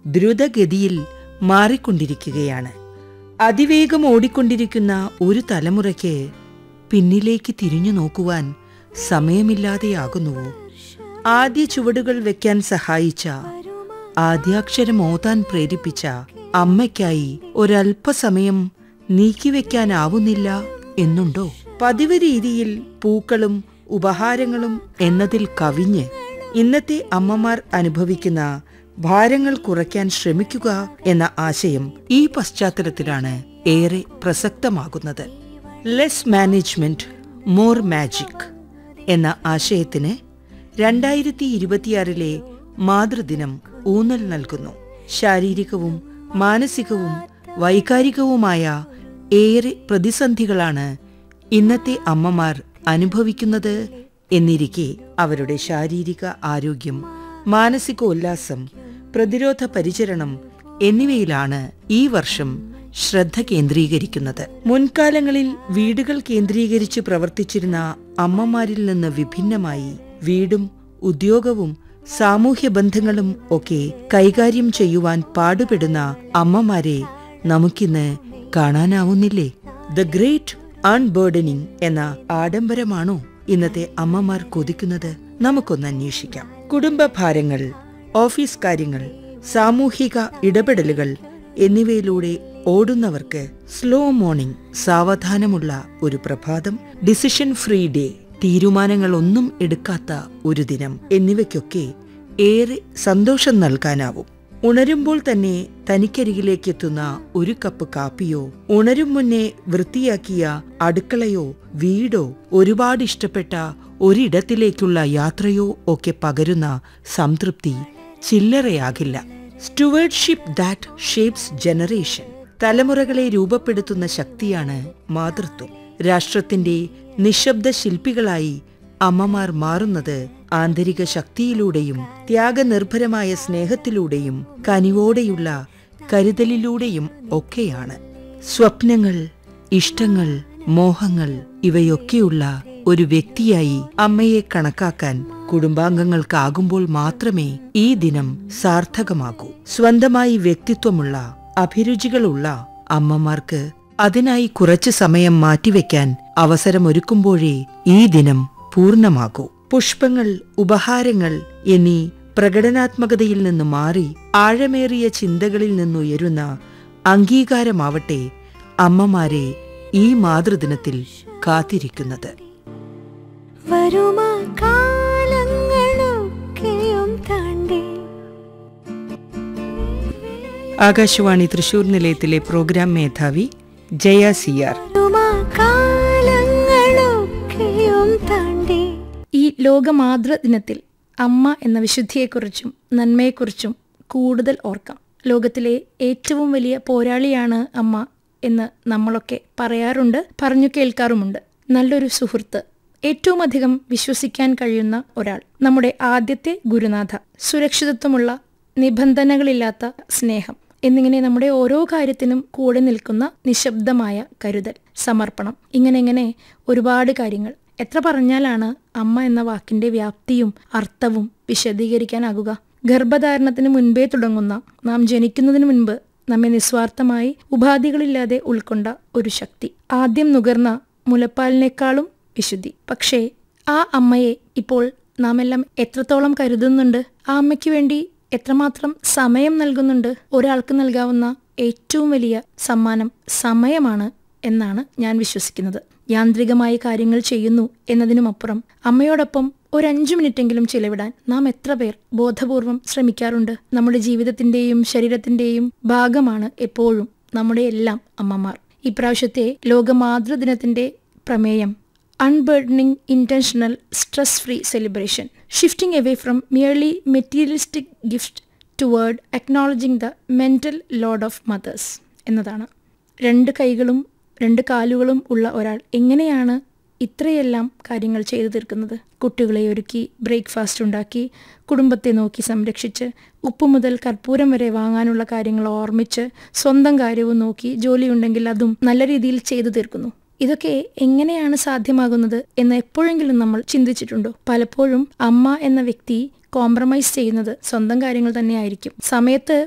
ദ്രുതഗതിയിൽ മാറിക്കൊണ്ടിരിക്കുകയാണ് അതിവേഗം ഓടിക്കൊണ്ടിരിക്കുന്ന ഒരു തലമുറയ്ക്ക് പിന്നിലേക്ക് തിരിഞ്ഞു നോക്കുവാൻ സമയമില്ലാതെയാകുന്നുവോ ആദ്യ ചുവടുകൾ വെക്കാൻ സഹായിച്ച ആദ്യാക്ഷരം ഓതാൻ പ്രേരിപ്പിച്ച അമ്മയ്ക്കായി ഒരല്പസമയം നീക്കിവെക്കാനാവുന്നില്ല എന്നുണ്ടോ പതിവ് രീതിയിൽ പൂക്കളും ഉപഹാരങ്ങളും എന്നതിൽ കവിഞ്ഞ് ഇന്നത്തെ അമ്മമാർ അനുഭവിക്കുന്ന ഭാരങ്ങൾ കുറയ്ക്കാൻ ശ്രമിക്കുക എന്ന ആശയം ഈ പശ്ചാത്തലത്തിലാണ് ഏറെ പ്രസക്തമാകുന്നത് ലെസ് മാനേജ്മെന്റ് മോർ മാജിക് എന്ന ആശയത്തിന് രണ്ടായിരത്തി ഇരുപത്തിയാറിലെ മാതൃദിനം ഊന്നൽ നൽകുന്നു ശാരീരികവും മാനസികവും വൈകാരികവുമായ ഏറെ പ്രതിസന്ധികളാണ് ഇന്നത്തെ അമ്മമാർ അനുഭവിക്കുന്നത് എന്നിരിക്കെ അവരുടെ ശാരീരിക ആരോഗ്യം മാനസികോല്ലാസം പ്രതിരോധ പരിചരണം എന്നിവയിലാണ് ഈ വർഷം ശ്രദ്ധ കേന്ദ്രീകരിക്കുന്നത് മുൻകാലങ്ങളിൽ വീടുകൾ കേന്ദ്രീകരിച്ച് പ്രവർത്തിച്ചിരുന്ന അമ്മമാരിൽ നിന്ന് വിഭിന്നമായി വീടും ഉദ്യോഗവും സാമൂഹ്യ ബന്ധങ്ങളും ഒക്കെ കൈകാര്യം ചെയ്യുവാൻ പാടുപെടുന്ന അമ്മമാരെ നമുക്കിന്ന് കാണാനാവുന്നില്ലേ ദ ഗ്രേറ്റ് അൺബേർഡനിങ് എന്ന ആഡംബരമാണോ ഇന്നത്തെ അമ്മമാർ കൊതിക്കുന്നത് നമുക്കൊന്ന് അന്വേഷിക്കാം കുടുംബ ഭാരങ്ങൾ ഓഫീസ് കാര്യങ്ങൾ സാമൂഹിക ഇടപെടലുകൾ എന്നിവയിലൂടെ ഓടുന്നവർക്ക് സ്ലോ മോർണിംഗ് സാവധാനമുള്ള ഒരു പ്രഭാതം ഡിസിഷൻ ഫ്രീ ഡേ തീരുമാനങ്ങളൊന്നും എടുക്കാത്ത ഒരു ദിനം എന്നിവയ്ക്കൊക്കെ ഏറെ സന്തോഷം നൽകാനാവും ഉണരുമ്പോൾ തന്നെ തനിക്കരികിലേക്ക് എത്തുന്ന ഒരു കപ്പ് കാപ്പിയോ ഉണരും മുന്നേ വൃത്തിയാക്കിയ അടുക്കളയോ വീടോ ഒരുപാട് ഇഷ്ടപ്പെട്ട ഒരിടത്തിലേക്കുള്ള യാത്രയോ ഒക്കെ പകരുന്ന സംതൃപ്തി ചില്ലറയാകില്ല സ്റ്റുവേർഡ്ഷിപ്പ് ദാറ്റ് ഷേപ്സ് ജനറേഷൻ തലമുറകളെ രൂപപ്പെടുത്തുന്ന ശക്തിയാണ് മാതൃത്വം രാഷ്ട്രത്തിന്റെ നിശബ്ദ ശില്പികളായി അമ്മമാർ മാറുന്നത് ആന്തരിക ശക്തിയിലൂടെയും ത്യാഗനിർഭരമായ സ്നേഹത്തിലൂടെയും കനിവോടെയുള്ള കരുതലിലൂടെയും ഒക്കെയാണ് സ്വപ്നങ്ങൾ ഇഷ്ടങ്ങൾ മോഹങ്ങൾ ഇവയൊക്കെയുള്ള ഒരു വ്യക്തിയായി അമ്മയെ കണക്കാക്കാൻ കുടുംബാംഗങ്ങൾക്കാകുമ്പോൾ മാത്രമേ ഈ ദിനം സാർത്ഥകമാകൂ സ്വന്തമായി വ്യക്തിത്വമുള്ള അഭിരുചികളുള്ള അമ്മമാർക്ക് അതിനായി കുറച്ചു സമയം മാറ്റിവെക്കാൻ അവസരമൊരുക്കുമ്പോഴേ ഈ ദിനം പൂർണ്ണമാകൂ പുഷ്പങ്ങൾ ഉപഹാരങ്ങൾ എന്നീ പ്രകടനാത്മകതയിൽ നിന്ന് മാറി ആഴമേറിയ ചിന്തകളിൽ നിന്നുയരുന്ന അംഗീകാരമാവട്ടെ അമ്മമാരെ ഈ മാതൃദിനത്തിൽ കാത്തിരിക്കുന്നത് വരുമാ കാലങ്ങളൊക്കെയും താണ്ടി ആകാശവാണി തൃശൂർ നിലയത്തിലെ പ്രോഗ്രാം മേധാവി ജയ സിയാർ വരുമാ കാലങ്ങളൊക്കെയും താണ്ടി ഈ ലോക മാതൃദിനത്തിൽ അമ്മ എന്ന വിശുദ്ധിയെക്കുറിച്ചും നന്മയെക്കുറിച്ചും കൂടുതൽ ഓർക്കാം ലോകത്തിലെ ഏറ്റവും വലിയ പോരാളിയാണ് അമ്മ എന്ന് നമ്മളൊക്കെ പറയാറുണ്ട് പറഞ്ഞു കേൾക്കാറുമുണ്ട് നല്ലൊരു സുഹൃത്ത് ഏറ്റവും അധികം വിശ്വസിക്കാൻ കഴിയുന്ന ഒരാൾ നമ്മുടെ ആദ്യത്തെ ഗുരുനാഥ സുരക്ഷിതത്വമുള്ള നിബന്ധനകളില്ലാത്ത സ്നേഹം എന്നിങ്ങനെ നമ്മുടെ ഓരോ കാര്യത്തിനും കൂടെ നിൽക്കുന്ന നിശബ്ദമായ കരുതൽ സമർപ്പണം ഇങ്ങനെ ഇങ്ങനെ ഒരുപാട് കാര്യങ്ങൾ എത്ര പറഞ്ഞാലാണ് അമ്മ എന്ന വാക്കിന്റെ വ്യാപ്തിയും അർത്ഥവും വിശദീകരിക്കാനാകുക ഗർഭധാരണത്തിന് മുൻപേ തുടങ്ങുന്ന നാം ജനിക്കുന്നതിന് മുൻപ് നമ്മെ നിസ്വാർത്ഥമായി ഉപാധികളില്ലാതെ ഉൾക്കൊണ്ട ഒരു ശക്തി ആദ്യം നുകർന്ന മുലപ്പാലിനേക്കാളും വിശുദ്ധി പക്ഷേ ആ അമ്മയെ ഇപ്പോൾ നാം എല്ലാം എത്രത്തോളം കരുതുന്നുണ്ട് ആ അമ്മയ്ക്ക് വേണ്ടി എത്രമാത്രം സമയം നൽകുന്നുണ്ട് ഒരാൾക്ക് നൽകാവുന്ന ഏറ്റവും വലിയ സമ്മാനം സമയമാണ് എന്നാണ് ഞാൻ വിശ്വസിക്കുന്നത് യാന്ത്രികമായ കാര്യങ്ങൾ ചെയ്യുന്നു എന്നതിനുമപ്പുറം അമ്മയോടൊപ്പം ഒരു അഞ്ചു മിനിറ്റെങ്കിലും ചിലവിടാൻ നാം എത്ര പേർ ബോധപൂർവം ശ്രമിക്കാറുണ്ട് നമ്മുടെ ജീവിതത്തിന്റെയും ശരീരത്തിന്റെയും ഭാഗമാണ് എപ്പോഴും നമ്മുടെ എല്ലാം അമ്മമാർ ഇപ്രാവശ്യത്തെ ലോക മാതൃദിനത്തിന്റെ പ്രമേയം unburdening intentional stress free celebration shifting away from merely materialistic gift toward acknowledging the mental load of mothers എന്നതാണ് രണ്ട് കൈകളും രണ്ട് കാലുകളും ഉള്ള ഒരാൾ എങ്ങനെയാണ് ഇത്രയെല്ലാം കാര്യങ്ങൾ ചെയ്തു തീർക്കുന്നത് കുട്ടികളെ ഒരുക്കി ബ്രേക്ക്ഫാസ്റ്റ് ഉണ്ടാക്കി കുടുംബത്തെ നോക്കി സംരക്ഷിച്ച് ഉപ്പ് മുതൽ കർപ്പൂരം വരെ വാങ്ങാനുള്ള കാര്യങ്ങൾ ഓർമ്മിച്ച് സ്വന്തം കാര്യവും നോക്കി ജോലിയുണ്ടെങ്കിൽ അതും നല്ല രീതിയിൽ ചെയ്തു തീർക്കുന്നു ഇതൊക്കെ എങ്ങനെയാണ് സാധ്യമാകുന്നത് എന്ന് എപ്പോഴെങ്കിലും നമ്മൾ ചിന്തിച്ചിട്ടുണ്ടോ പലപ്പോഴും അമ്മ എന്ന വ്യക്തി കോംപ്രമൈസ് ചെയ്യുന്നത് സ്വന്തം കാര്യങ്ങൾ തന്നെയായിരിക്കും സമയത്ത്